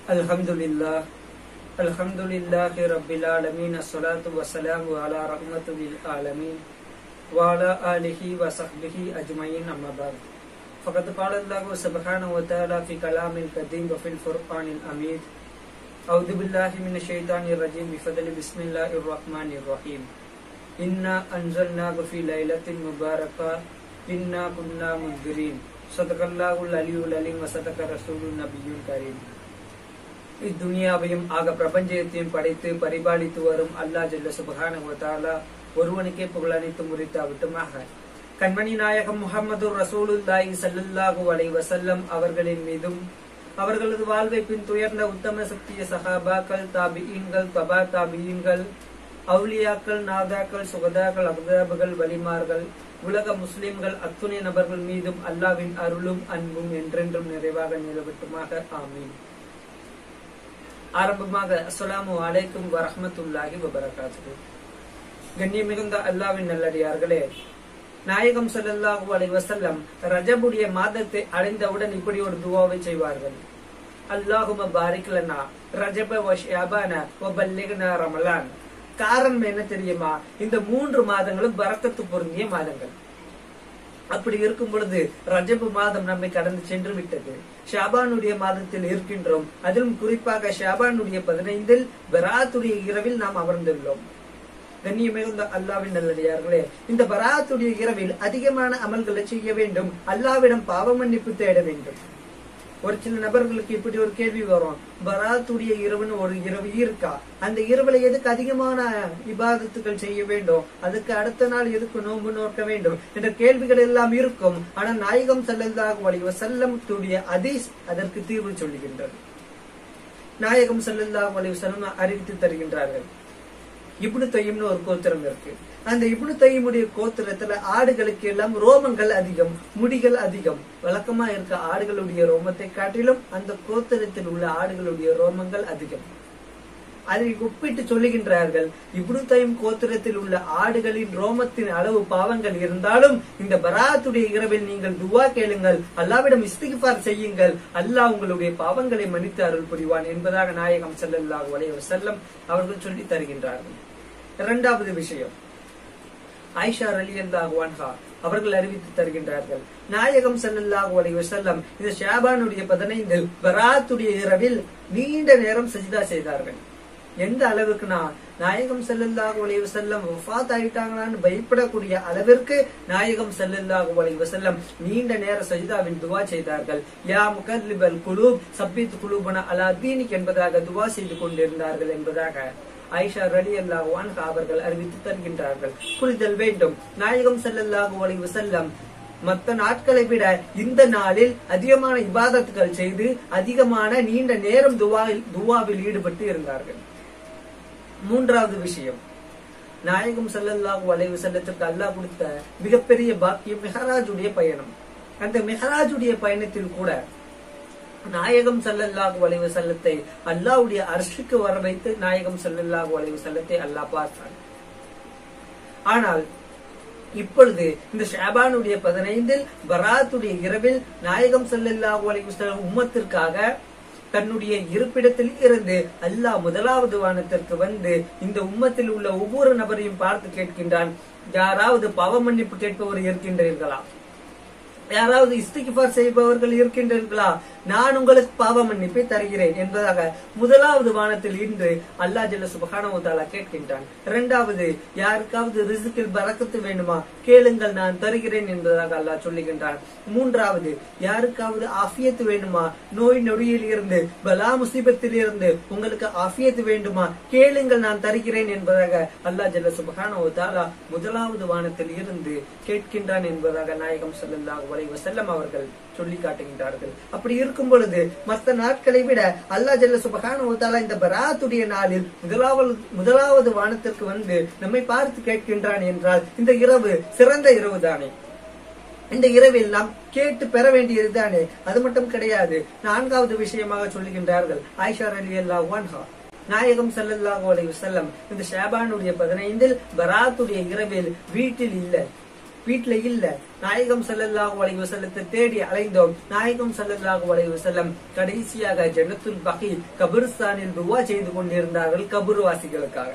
الحمد لله الحمد لله رب العالمين الصلاة والسلام على رحمة للعالمين وعلى آله وصحبه أجمعين أما بعد فقد قال الله سبحانه وتعالى في كلام القديم وفي الفرقان الأميد أعوذ بالله من الشيطان الرجيم بفضل بسم الله الرحمن الرحيم إنا أنزلناه في ليلة مباركة إنا كنا منذرين صدق الله العلي العليم وصدق رسول النبي الكريم இத்துனியாவையும் ஆக பிரபஞ்சத்தையும் படைத்து பரிபாலித்து வரும் அல்லாஹ் ஜல்ல சுபஹானஹு வ தஆலா ஒருவனுக்கே புகழ் அனைத்து முறித்தா விட்டுமாக கண்மணி நாயகம் முகமது ரசூலுல்லாஹி ஸல்லல்லாஹு அலைஹி வஸல்லம் அவர்களின் மீதும் அவர்களது வாழ்வை பின் துயர்ந்த உத்தம சக்திய சஹாபாக்கள் தாபிஈன்கள் தபா தாபிஈன்கள் அவுலியாக்கள் நாதாக்கள் சுகதாக்கள் அபதாபுகள் வலிமார்கள் உலக முஸ்லிம்கள் அத்துணை நபர்கள் மீதும் அல்லாவின் அருளும் அன்பும் என்றென்றும் நிறைவாக நிலவட்டுமாக ஆமீன் ஆரம்பமாக அஸ்ஸலாமு அலைக்கும் வரஹ்மத்துல்லாஹி வபரகாத்துஹு கண்ணியம் மிகுந்த அல்லாவின் நல்லடியார்களே நாயகம் ஸல்லல்லாஹு அலைஹி வஸல்லம் ரஜபுடைய மாதத்தை அடைந்தவுடன் இப்படி ஒரு துவாவை செய்வார்கள் அல்லாஹும பாரிக் லனா ரஜப வ ஷஅபான வ பல்லிக்னா ரமலான் காரணம் என்ன தெரியுமா இந்த மூன்று மாதங்களும் பரக்கத்து பொருந்திய மாதங்கள் அப்படி இருக்கும் பொழுது ரஜபு மாதம் நம்மை கடந்து சென்று விட்டது ஷாபானுடைய மாதத்தில் இருக்கின்றோம் அதிலும் குறிப்பாக ஷாபானுடைய பதினைந்தில் பராத்துடைய இரவில் நாம் அமர்ந்துள்ளோம் கண்ணியம் மிகுந்த அல்லாவின் நல்லடியார்களே இந்த பராத்துடைய இரவில் அதிகமான அமல்களை செய்ய வேண்டும் அல்லாவிடம் பாவ மன்னிப்பு தேட வேண்டும் ஒரு சில நபர்களுக்கு இப்படி ஒரு கேள்வி வரும் பராத்துடைய இரவுன்னு ஒரு இரவு இருக்கா அந்த இரவுல எதுக்கு அதிகமான இபாதத்துகள் செய்ய வேண்டும் அதுக்கு அடுத்த நாள் எதுக்கு நோன்பு நோக்க வேண்டும் என்ற கேள்விகள் எல்லாம் இருக்கும் ஆனா நாயகம் செல்லந்தாக வழிவ செல்லத்துடைய அதீஸ் அதற்கு தீர்வு சொல்லுகின்றது நாயகம் செல்லந்தாக வழிவ செல்லம் அறிவித்து தருகின்றார்கள் இப்னு தையம்னு ஒரு கோத்திரம் இருக்கு அந்த இப்னு தையமுடைய கோத்திரத்துல ஆடுகளுக்கு எல்லாம் ரோமங்கள் அதிகம் முடிகள் அதிகம் வழக்கமா இருக்க ஆடுகளுடைய ரோமத்தை காட்டிலும் அந்த கோத்திரத்தில் உள்ள ஆடுகளுடைய ரோமங்கள் அதிகம் அதை ஒப்பிட்டு சொல்லுகின்றார்கள் இப்னு தையம் கோத்திரத்தில் உள்ள ஆடுகளின் ரோமத்தின் அளவு பாவங்கள் இருந்தாலும் இந்த பராத்துடைய இரவில் நீங்கள் துவா கேளுங்கள் அல்லாவிடம் இஸ்திகிபார் செய்யுங்கள் அல்லாஹ் உங்களுடைய பாவங்களை மன்னித்து அருள் புரிவான் என்பதாக நாயகம் ஸல்லல்லாஹு அலைஹி வஸல்லம் அவர்கள் சொல்லி தருகின்றார்கள் இரண்டாவது விஷயம் ஆயிஷா ரலியல்லாஹு அன்ஹா அவர்கள் அறிவித்து தருகின்றார்கள் நாயகம் ஸல்லல்லாஹு அலைஹி வஸல்லம் இந்த ஷாபானுடைய பதினைந்தில் பராத்துடைய இரவில் நீண்ட நேரம் சஜிதா செய்தார்கள் எந்த அளவுக்குனா நாயகம் ஸல்லல்லாஹு அலைஹி வஸல்லம் வஃபாத் ஆயிட்டாங்களான்னு பயப்படக்கூடிய அளவிற்கு நாயகம் ஸல்லல்லாஹு அலைஹி வஸல்லம் நீண்ட நேர சஜிதாவில் துவா செய்தார்கள் யா முகல்லிபல் குலூப் சப்பித் குலூபன அலா தீனிக் என்பதாக துவா செய்து கொண்டிருந்தார்கள் என்பதாக ஆயிஷா ரலி அல்லாஹு அன்ஹா அவர்கள் அறிவித்து தருகின்றார்கள் புரிதல் வேண்டும் நாயகம் ஸல்லல்லாஹு அலைஹி வஸல்லம் மற்ற நாட்களை விட இந்த நாளில் அதிகமான இபாதத்துகள் செய்து அதிகமான நீண்ட நேரம் துவாவில் துவாவில் ஈடுபட்டு இருந்தார்கள் மூன்றாவது விஷயம் நாயகம் ஸல்லல்லாஹு அலைஹி வஸல்லத்திற்கு அல்லாஹ் கொடுத்த மிகப்பெரிய பாக்கியம் மெஹராஜுடைய பயணம் அந்த மெஹராஜுடைய பயணத்தில் கூட நாயகம் ஸல்லல்லாஹு அலைஹி வஸல்லத்தை அல்லாஹ்வுடைய அர்ஷுக்கு வர வைத்து நாயகம் ஸல்லல்லாஹு அலைஹி வஸல்லத்தை அல்லாஹ் பார்த்தான் ஆனால் இப்பொழுது இந்த ஷாபானுடைய பதினைந்தில் பராத்துடைய இரவில் நாயகம் ஸல்லல்லாஹு அலைஹி வஸல்லம் உம்மத்திற்காக தன்னுடைய இருப்பிடத்தில் இருந்து அல்லாஹ் முதலாவது வானத்திற்கு வந்து இந்த உம்மத்தில் உள்ள ஒவ்வொரு நபரையும் பார்த்து கேட்கின்றான் யாராவது பாவ மன்னிப்பு கேட்பவர் இருக்கின்றீர்களா யாராவது இஸ்திகிபார் செய்பவர்கள் இருக்கின்றீர்களா நான் உங்களுக்கு பாவ மன்னிப்பை தருகிறேன் என்பதாக முதலாவது வானத்தில் இன்று அல்லா ஜல்ல சுபகானவத்தாலா கேட்கின்றான் இரண்டாவது யாருக்காவது ரிசுக்கில் பறக்கத்து வேண்டுமா கேளுங்கள் நான் தருகிறேன் என்பதாக அல்லாஹ் சொல்லுகின்றான் மூன்றாவது யாருக்காவது ஆஃபியத்து வேண்டுமா நோய் நொடியில் இருந்து பலா முசீபத்தில் இருந்து உங்களுக்கு ஆஃபியத்து வேண்டுமா கேளுங்கள் நான் தருகிறேன் என்பதாக அல்லா ஜல்ல சுபகானவத்தாலா முதலாவது வானத்தில் இருந்து கேட்கின்றான் என்பதாக நாயகம் சொல்லல்லாஹு அலைஹி வஸல்லம் அவர்கள் சொல்லி காட்டுகின்றார்கள் அப்படி இருக்கும் பொழுது மற்ற நாட்களை விட அல்லா ஜல்ல சுபஹானஹு தஆலா இந்த பராத்துடைய நாளில் முதலாவது முதலாவது வானத்திற்கு வந்து நம்மை பார்த்து கேட்கின்றான் என்றால் இந்த இரவு சிறந்த இரவு தானே இந்த இரவில் நாம் கேட்டு பெற வேண்டியது தானே அது மட்டும் கிடையாது நான்காவது விஷயமாக சொல்லுகின்றார்கள் ஆயிஷா அலி அல்லாஹ் நாயகம் ஸல்லல்லாஹு அலைஹி வஸல்லம் இந்த ஷாபானுடைய பதினைந்தில் பராத்துடைய இரவில் வீட்டில் இல்லை வீட்டுல இல்ல நாயகம் ஸல்லல்லாஹு அலைஹி வஸல்லத்தை தேடி அலைந்தோம் நாயகம் ஸல்லல்லாஹு அலைஹி வஸல்லம் கடைசியாக ஜன்னத்துல் பகி கபிரிஸ்தானில் துவா செய்து கொண்டிருந்தார்கள் கபர்வாசிகளுக்காக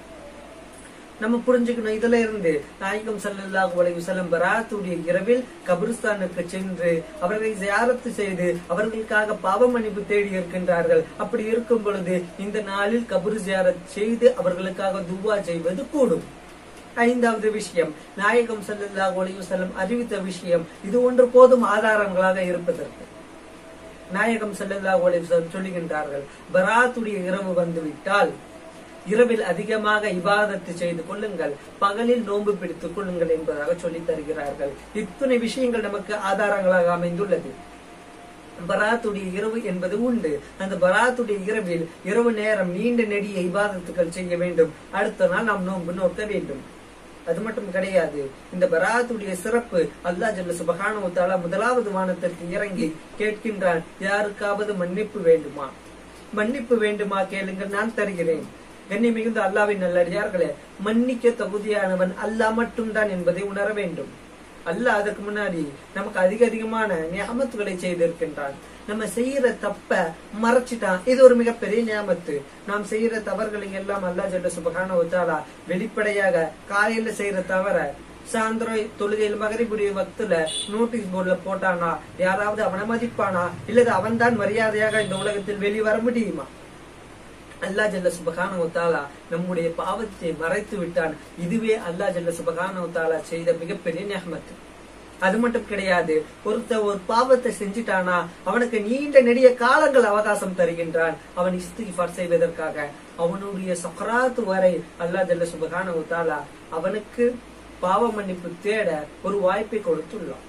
நம்ம புரிஞ்சுக்கணும் இதுல இருந்து நாயகம் ஸல்லல்லாஹு அலைஹி வஸல்லம் பராத்துடைய இரவில் கபிரிஸ்தானுக்கு சென்று அவர்களை ஜியாரத்து செய்து அவர்களுக்காக பாவ மன்னிப்பு தேடி இருக்கின்றார்கள் அப்படி இருக்கும் பொழுது இந்த நாளில் கபர் ஜியாரத் செய்து அவர்களுக்காக துவா செய்வது கூடும் ஐந்தாவது விஷயம் நாயகம் ஸல்லல்லாஹு அலைஹி வஸல்லம் அறிவித்த விஷயம் இது ஒன்று போதும் ஆதாரங்களாக இருப்பதற்கு நாயகம் ஸல்லல்லாஹு அலைஹி வஸல்லம் சொல்லுகின்றார்கள் பராத்துடைய இரவு வந்துவிட்டால் இரவில் அதிகமாக இபாதத்து செய்து கொள்ளுங்கள் பகலில் நோன்பு பிடித்துக் கொள்ளுங்கள் என்பதாக சொல்லித் தருகிறார்கள் இத்தனை விஷயங்கள் நமக்கு ஆதாரங்களாக அமைந்துள்ளது பராத்துடைய இரவு என்பது உண்டு அந்த பராத்துடைய இரவில் இரவு நேரம் நீண்ட நெடிய இபாதத்துகள் செய்ய வேண்டும் அடுத்த நாள் நாம் நோன்பு நோக்க வேண்டும் அது மட்டும் கிடையாது இந்த பராத்துடைய சிறப்பு அல்லாஹ் ஜல்ல சுபஹானஹு வ தஆலா முதலாவது வானத்திற்கு இறங்கி கேட்கின்றான் யாருக்காவது மன்னிப்பு வேண்டுமா மன்னிப்பு வேண்டுமா கேளுங்கள் நான் தருகிறேன் கண்ணி மிகுந்த அல்லாவின் நல்லடியார்களே மன்னிக்க தகுதியானவன் அல்லாஹ் மட்டும்தான் என்பதை உணர வேண்டும் அல்லாஹ் அதற்கு முன்னாடி நமக்கு அதிக அதிகமான நியமத்துகளை செய்திருக்கின்றான் நம்ம செய்யற தப்ப மறைச்சிட்டான் இது ஒரு மிகப்பெரிய நியமத்து நாம் செய்யற தவறுகளை எல்லாம் அல்லாஹ் ஜல்ல சுபகான ஒத்தாலா வெளிப்படையாக காலையில செய்யற தவற சாயந்தரம் தொழுகையில் மகரிபுடைய வக்துல நோட்டீஸ் போர்டுல போட்டானா யாராவது அவனை மதிப்பானா இல்லது அவன் தான் மரியாதையாக இந்த உலகத்தில் வெளிவர முடியுமா அல்லா ஜல்ல சுபகான ஒத்தாலா நம்முடைய பாவத்தை மறைத்து விட்டான் இதுவே அல்லா ஜல்ல சுபகான ஒத்தாலா செய்த மிகப்பெரிய நியமத்து அது மட்டும் கிடையாது ஒருத்த ஒரு பாவத்தை செஞ்சிட்டானா அவனுக்கு நீண்ட நெடிய காலங்கள் அவகாசம் தருகின்றான் அவன் இஸ்திஃபார் செய்வதற்காக அவனுடைய சக்கராத்து வரை அல்லா ஜல்ல சுபகான ஒத்தாலா அவனுக்கு பாவ மன்னிப்பு தேட ஒரு வாய்ப்பை கொடுத்துள்ளான்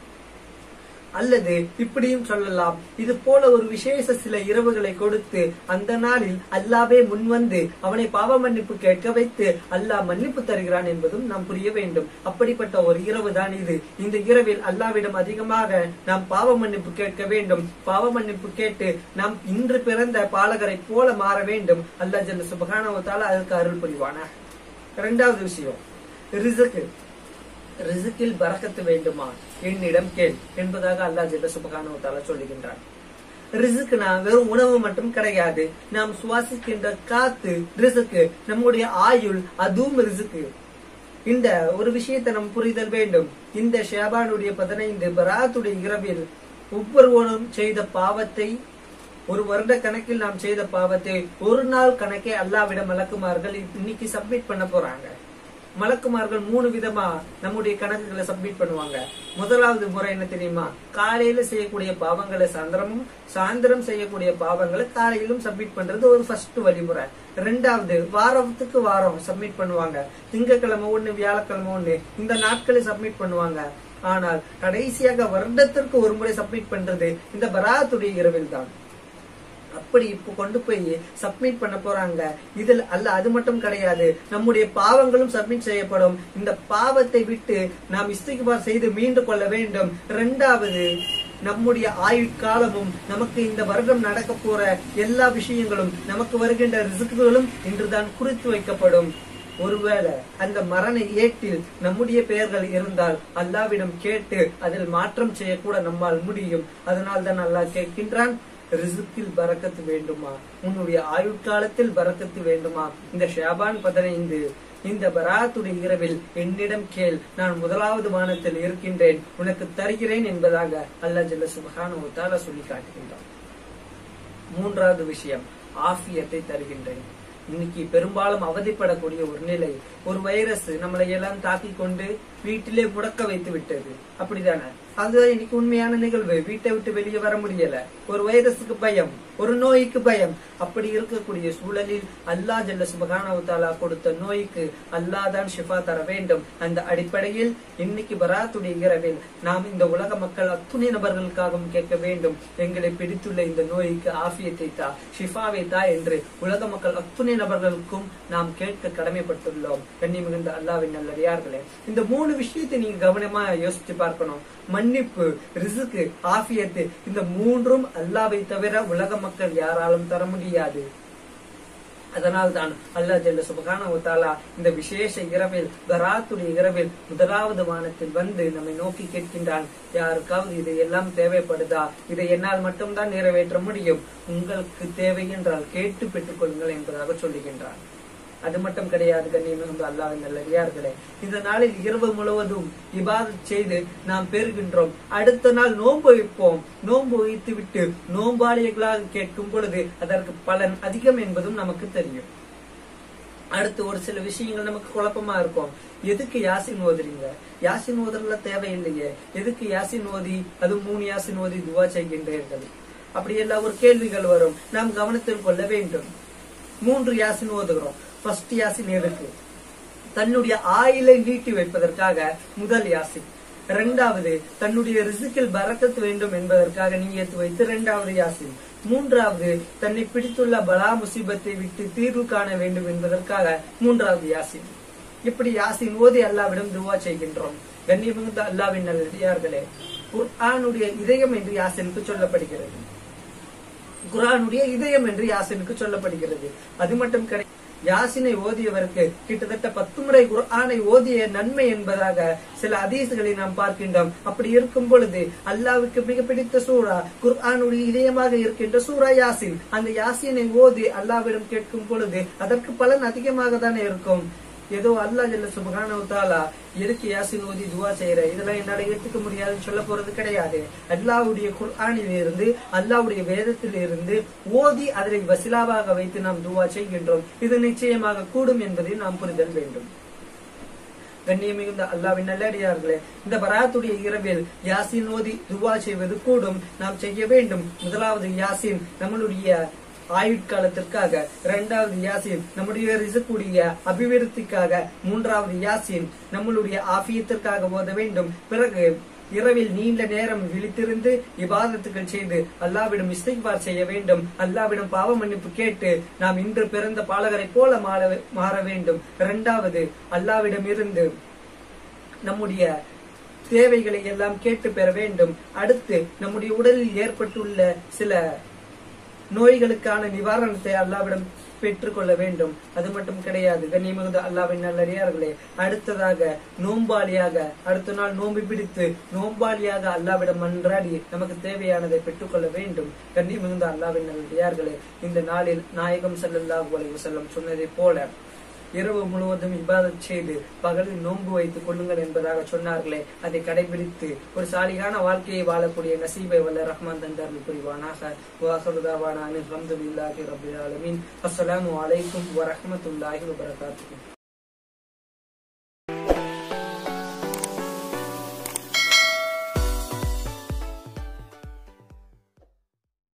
அல்லது இப்படியும் சொல்லலாம் இது போல ஒரு விசேஷ சில இரவுகளை கொடுத்து அந்த நாளில் அல்லாவே முன்வந்து அவனை பாவ மன்னிப்பு கேட்க வைத்து அல்லாஹ் மன்னிப்பு தருகிறான் என்பதும் நாம் புரிய வேண்டும் அப்படிப்பட்ட ஒரு இரவு தான் இது இந்த இரவில் அல்லாவிடம் அதிகமாக நாம் பாவ மன்னிப்பு கேட்க வேண்டும் பாவ மன்னிப்பு கேட்டு நாம் இன்று பிறந்த பாலகரை போல மாற வேண்டும் அல்லாஹ் ஜல்ல சுபகானவத்தால அதற்கு அருள் புரிவான இரண்டாவது விஷயம் ரிசுக்கு ரிசுக்கில் பறக்கத்து வேண்டுமா என்னிடம் கேள் என்பதாக அல்லாஹ் ஜல்ல சுபகானவத்தால சொல்லுகின்றான் ரிசுக்குனா வெறும் உணவு மட்டும் கிடையாது நாம் சுவாசிக்கின்ற காத்து ரிசுக்கு நம்முடைய ஆயுள் அதுவும் ரிசுக்கு இந்த ஒரு விஷயத்தை நம் புரிதல் வேண்டும் இந்த ஷேபானுடைய பதினைந்து பராத்துடைய இரவில் ஒவ்வொருவனும் செய்த பாவத்தை ஒரு வருட கணக்கில் நாம் செய்த பாவத்தை ஒரு நாள் கணக்கே அல்லாவிடம் மலக்குமார்கள் இன்னைக்கு சப்மிட் பண்ண போறாங்க மலக்குமார்கள் மூணு விதமா நம்முடைய கணக்குகளை சப்மிட் பண்ணுவாங்க முதலாவது முறை என்ன தெரியுமா காலையில செய்யக்கூடிய பாவங்களை சாயந்தரமும் சாயந்தரம் செய்யக்கூடிய பாவங்களை காலையிலும் சப்மிட் பண்றது ஒரு ஃபர்ஸ்ட் வழிமுறை ரெண்டாவது வாரத்துக்கு வாரம் சப்மிட் பண்ணுவாங்க திங்கக்கிழமை ஒண்ணு வியாழக்கிழமை ஒண்ணு இந்த நாட்களை சப்மிட் பண்ணுவாங்க ஆனால் கடைசியாக வருடத்திற்கு ஒரு முறை சப்மிட் பண்றது இந்த பராத்துடைய இரவில் தான் அப்படி இப்போ கொண்டு போய் சப்மிட் பண்ண போறாங்க இதில் அல்ல அது மட்டும் கிடையாது நம்முடைய பாவங்களும் சப்மிட் செய்யப்படும் இந்த பாவத்தை விட்டு நாம் இஸ்திகுபார் செய்து மீண்டு கொள்ள வேண்டும் இரண்டாவது நம்முடைய ஆயுட்காலமும் நமக்கு இந்த வருடம் நடக்க போற எல்லா விஷயங்களும் நமக்கு வருகின்ற ரிசுக்குகளும் இன்றுதான் குறித்து வைக்கப்படும் ஒருவேளை அந்த மரண ஏட்டில் நம்முடைய பெயர்கள் இருந்தால் அல்லாவிடம் கேட்டு அதில் மாற்றம் செய்யக்கூட நம்மால் முடியும் அதனால் தான் அல்லாஹ் கேட்கின்றான் ரிசுக்கில் பறக்கத்து வேண்டுமா உன்னுடைய ஆயுட்காலத்தில் பறக்கத்து வேண்டுமா இந்த ஷாபான் பதினைந்து இந்த பராத்துடைய இரவில் என்னிடம் கேள் நான் முதலாவது வானத்தில் இருக்கின்றேன் உனக்கு தருகிறேன் என்பதாக அல்லாஹ் ஜல்ல சுபஹான ஒத்தால சொல்லி காட்டுகின்றான் மூன்றாவது விஷயம் ஆஃபியத்தை தருகின்றேன் இன்னைக்கு பெரும்பாலும் அவதிப்படக்கூடிய ஒரு நிலை ஒரு வைரஸ் நம்மளை எல்லாம் தாக்கி கொண்டு வீட்டிலே முடக்க வைத்து விட்டது அப்படிதானே அது இன்னைக்கு உண்மையான நிகழ்வு வீட்டை விட்டு வெளியே வர முடியல ஒரு வைரஸுக்கு பயம் ஒரு நோய்க்கு பயம் அப்படி இருக்கக்கூடிய சூழலில் அல்லா ஜல்ல சுபகானவத்தாலா கொடுத்த நோய்க்கு அல்லாஹ் தான் ஷிஃபா தர வேண்டும் அந்த அடிப்படையில் இன்னைக்கு பராத்துடைய இரவில் நாம் இந்த உலக மக்கள் அத்துணை நபர்களுக்காகவும் கேட்க வேண்டும் எங்களை பிடித்துள்ள இந்த நோய்க்கு ஆஃபியத்தை தா ஷிஃபாவை தா என்று உலக மக்கள் அத்துணை நபர்களுக்கும் நாம் கேட்க கடமைப்பட்டுள்ளோம் கண்ணி மிகுந்த அல்லாவின் நல்லடியார்களே இந்த மூணு விஷயத்தை நீங்க கவனமா யோசிச்சு பார்க்கணும் மன்னிப்பு ரிசுக்கு ஆஃபியத்து இந்த மூன்றும் அல்லாவை தவிர உலக மக்கள் யாராலும் தர முடியாது அதனால் தான் அல்லா ஜல்ல சுபகான தாலா இந்த விசேஷ இரவில் பராத்துடைய இரவில் முதலாவது வானத்தில் வந்து நம்மை நோக்கி கேட்கின்றான் யாருக்காவது இது எல்லாம் தேவைப்படுதா இதை என்னால் மட்டும்தான் நிறைவேற்ற முடியும் உங்களுக்கு தேவை என்றால் கேட்டு பெற்றுக் கொள்ளுங்கள் என்பதாக சொல்லுகின்றான் அது மட்டும் கிடையாது கண்ணியம் மிகுந்த அல்லாவின் நல்லடியார்களே இந்த நாளில் இரவு முழுவதும் இபாதத் செய்து நாம் பெறுகின்றோம் அடுத்த நாள் நோன்பு வைப்போம் நோன்பு வைத்து விட்டு நோம்பாளிகளாக கேட்கும் பொழுது அதற்கு பலன் அதிகம் என்பதும் நமக்கு தெரியும் அடுத்து ஒரு சில விஷயங்கள் நமக்கு குழப்பமா இருக்கும் எதுக்கு யாசின் ஓதுறீங்க யாசின் ஓதுறதுல தேவையில்லையே எதுக்கு யாசின் ஓதி அது மூணு யாசின் ஓதி துவா செய்கின்றீர்கள் அப்படி எல்லாம் ஒரு கேள்விகள் வரும் நாம் கவனத்தில் கொள்ள வேண்டும் மூன்று யாசின் ஓதுகிறோம் ஃபர்ஸ்ட் யாசின் எதுக்கு தன்னுடைய ஆயிலை நீட்டி வைப்பதற்காக முதல் யாசின் இரண்டாவது தன்னுடைய ரிசுக்கில் பறக்கத் வேண்டும் என்பதற்காக நீயத்து வைத்து இரண்டாவது யாசின் மூன்றாவது தன்னை பிடித்துள்ள பலா முசீபத்தை விட்டு தீர்வு காண வேண்டும் என்பதற்காக மூன்றாவது யாசின் இப்படி யாசின் ஓதி அல்லாவிடம் துவா செய்கின்றோம் கண்ணியமிகுந்த அல்லாவின் நல்லடியார்களே குர்ஆனுடைய இதயம் என்று யாசினுக்கு சொல்லப்படுகிறது குரானுடைய இதயம் என்று யாசினுக்கு சொல்லப்படுகிறது அது மட்டும் கிடையாது யாசினை ஓதியவருக்கு கிட்டத்தட்ட பத்து முறை குர்ஆனை ஓதிய நன்மை என்பதாக சில அதீசுகளை நாம் பார்க்கின்றோம் அப்படி இருக்கும் பொழுது அல்லாவுக்கு மிக பிடித்த சூறா குர்ஆனுடைய இதயமாக இருக்கின்ற சூரா யாசின் அந்த யாசினை ஓதி அல்லாவிடம் கேட்கும் பொழுது அதற்கு பலன் அதிகமாக தானே இருக்கும் ஏதோ அல்லா ஜல்ல சுபகானவு தாலா எதுக்கு யாசின் ஓதி துவா செய்யற இதெல்லாம் என்னால ஏத்துக்க முடியாதுன்னு சொல்ல போறது கிடையாது அல்லாவுடைய குர்ஆனில் இருந்து அல்லாவுடைய வேதத்தில் இருந்து ஓதி அதனை வசிலாவாக வைத்து நாம் துவா செய்கின்றோம் இது நிச்சயமாக கூடும் என்பதை நாம் புரிதல் வேண்டும் கண்ணியம் மிகுந்த அல்லாவின் நல்லடியார்களே இந்த பராத்துடைய இரவில் யாசின் ஓதி துவா செய்வது கூடும் நாம் செய்ய வேண்டும் முதலாவது யாசின் நம்மளுடைய ஆயுட்காலத்திற்காக இரண்டாவது யாசின் நம்முடைய ரிசுக்குடைய அபிவிருத்திக்காக மூன்றாவது யாசின் நம்மளுடைய ஆபியத்திற்காக ஓத வேண்டும் பிறகு இரவில் நீண்ட நேரம் விழித்திருந்து இபாதத்துகள் செய்து அல்லாவிடம் இஸ்திக்பார் செய்ய வேண்டும் அல்லாவிடம் பாவ மன்னிப்பு கேட்டு நாம் இன்று பிறந்த பாலகரை போல மாற மாற வேண்டும் இரண்டாவது அல்லாவிடம் இருந்து நம்முடைய தேவைகளை எல்லாம் கேட்டு பெற வேண்டும் அடுத்து நம்முடைய உடலில் ஏற்பட்டுள்ள சில நோய்களுக்கான நிவாரணத்தை அல்லாவிடம் பெற்றுக்கொள்ள வேண்டும் அது மட்டும் கிடையாது கண்ணியமிகுந்த அல்லாவின் நல்லடியார்களே அடுத்ததாக நோம்பாளியாக அடுத்த நாள் நோம்பு பிடித்து நோம்பாளியாக அல்லாவிடம் மன்றாடி நமக்கு தேவையானதை பெற்றுக்கொள்ள வேண்டும் கண்ணியமிகுந்த அல்லாவின் நல்லடியார்களே இந்த நாளில் நாயகம் ஸல்லல்லாஹு அலைஹி வஸல்லம் சொன்னதை போல இரவு முழுவதும் இபாதத் செய்து பகலில் நோன்பு வைத்துக் கொள்ளுங்கள் என்பதாக சொன்னார்களே அதை கடைபிடித்து ஒரு சாலிகான வாழ்க்கையை வாழக்கூடிய நசீபை வல்ல ரஹ்மான் தந்தார் புரிவானாக வாசலுதாவான அலமதுல்லாஹி ரபில் ஆலமீன் அஸ்ஸலாமு அலைக்கும் வரஹ்மத்துல்லாஹி வபரகாத்துஹு